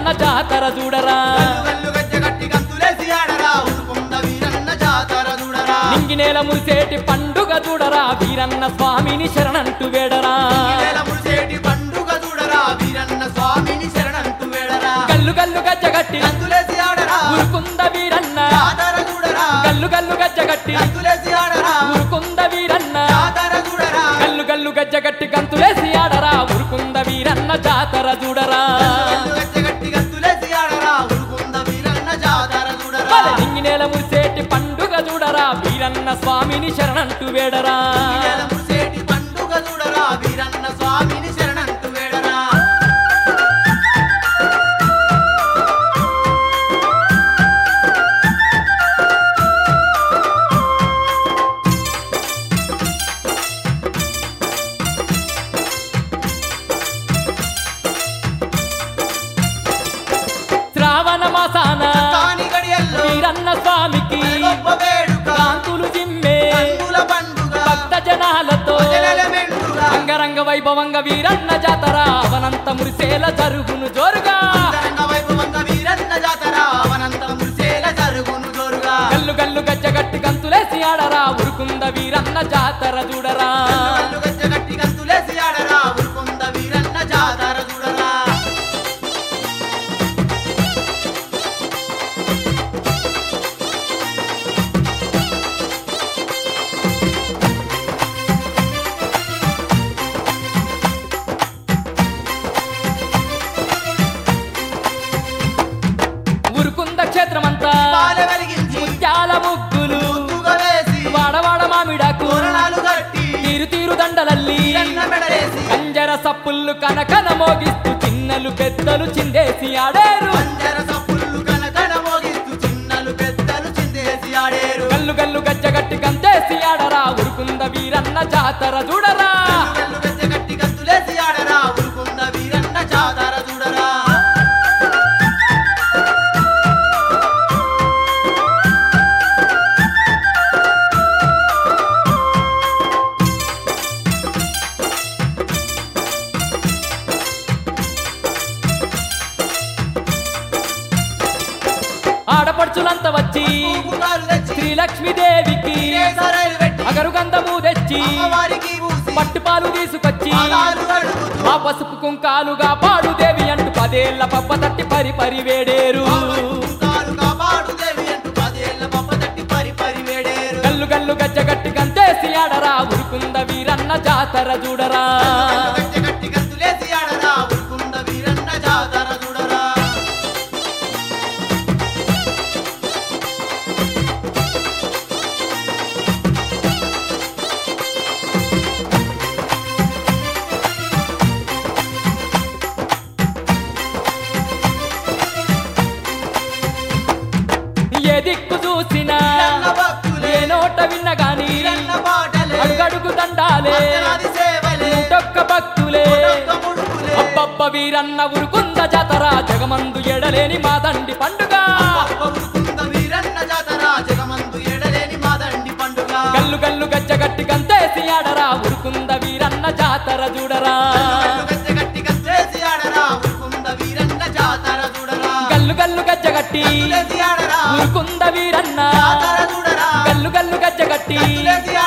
జాతర చూడరా గల్లు గజ్జ గట్టి గంతులేసి ఆడరా ఉరుకుంద వీరన్న జాతర చూడరా నింగి నేల మురిసేటి పండుగ చూడరా వీరన్న స్వామిని శరణంటూ వేడరా ఈ నెల మురిసేటి పండుగ చూడరా వీరన్న స్వామిని శరణంటూ వేడరా గల్లు గల్లు గజ్జగట్టి గంతులేసి ఆడరా ఉరుకుంద వీరన్న జాతర చూడరా గల్లు గల్లు గజ్జగట్టి గంతులేసి ఆడరా ఉరుకుంద వీరన్న జాతర చూడరా గల్లు గల్లు గజ్జగట్టి గంతులేసి ఆడరా ఉరుకుంద వీరన్న జాతర చూడరా గల్లు గజ్జ గట్టి గంతులేసి ఆడరా ఉరుకుంద వీరన్న జాతర చూడరా బల నింగి నేల మురిసేటి పండుగ చూడరా వీరన్న స్వామిని శరణంటూ వేడరా ఈ నెల మురిసేటి పండుగ చూడరా వీరన్న స్వామిని శరణంటూ వేడరా శ్రావణ మాసాన కాని గడియల్లో వీరన్న స్వామికి గొప్ప వేడుక కాంతులు జిమ్మే కన్నుల పండుగ భక్త జనాలతో ప్రజల మెండుగ అంగరంగ వైభవంగా వీరన్న జాతర అవనంత మురిసేల జరుగును జోరుగా అంతరంగ వైభవంగా వీరన్న జాతర అవనంత మురిసేల జరుగును జోరుగా గల్లు గల్లు గజ్జగట్టి గంతులేసి ఆడరా ఉరుకుంద వీరన్న జాతర చూడరా కళ్ళు గజ్జ గట్టి గంతులేసి ఆడరా ఉరుకుంద వీరన్న జాతర చూడరా ఉరుకుంద క్షేత్రమంతా పాల వెలిగించి ముత్యాల ముగ్గులు ముద్దుగా వేసి వాడవాడ మామిడాకు తోరణాలు కట్టి తీరు తీరు దండలల్లి వీరన్న మెడలేసి కంజర సప్పుళ్ళు కనకన మోగిస్తూ చిన్నలు పెద్దలు చిందేసి ఆడేరు పంజర సప్పుళ్ళు కనకన మోగిస్తూ చిన్నలు పెద్దలు చిందేసి ఆడేరు గల్లు గల్లు గజ్జగట్టి గంతేసి ఆడరా ఉరుకుంద వీరన్న జాతర చూడరా కళ్ళు గజ్జ గట్టి గంతులేసి ఆడరా ఉరుకుంద వీరన్న జాతర చూడరా ఆడపడుచులంతా వచ్చి పువ్వుకాలు తెచ్చి శ్రీలక్ష్మీదేవికి కేసరాయలు పెట్టి అగరు గంధము తెచ్చి అమ్మవారికి పూసి పట్టుపాలు తీసుకొచ్చి పాదాలు కడుగుతూ ఆ పసుపు కుంకాలుగా పాడుదేవి అంటూ పదేళ్ల పప్ప తట్టి పరి పరి వేడేరు కుంకాలు కాపాడు దేవి అంటూ పదేళ్ల పప్ప తట్టి పరి పరి వేడేరు గల్లు గల్లు గజ్జగట్టి గంతేసి ఆడరా ఉరుకుంద వీరన్న జాతర చూడరా గజ్జ గట్టి గంతులేసి ఆడరా ఉరుకుంద వీరన్న జాతర చూడరా ఏ దిక్కు చూసినా వీరన్న భక్తులే ఏ నోట విన్న గాని వీరన్న పాటలే అడుగడుగు దండాలే వందనాది సేవలే నూటొక్క భక్తులే ఒక్కొక్క ముడుపులే అబ్బబ్బ వీరన్న ఉరుకుంద జాతర జగమందు ఎడలేని మా దండి పండుగ అప్ప ఉరుకుంద వీరన్న జాతర జగమందు ఎడలేని మాదండి పండుగ గల్లు గల్లు గజ్జగట్టి గంతేసి ఆడరా ఉరుకుంద వీరన్న జాతర చూడరా గల్లు గజ్జ గట్టి గంతేసి ఆడరా ఉరుకుంద వీరన్న జాతర చూడరా గల్లు గల్లు గజ్జగట్టి గంతులేసి ఆడరా ఉరుకుంద వీరన్న జాతర చూడరా గల్లు గల్లు గజ్జగట్టి గంతులేసి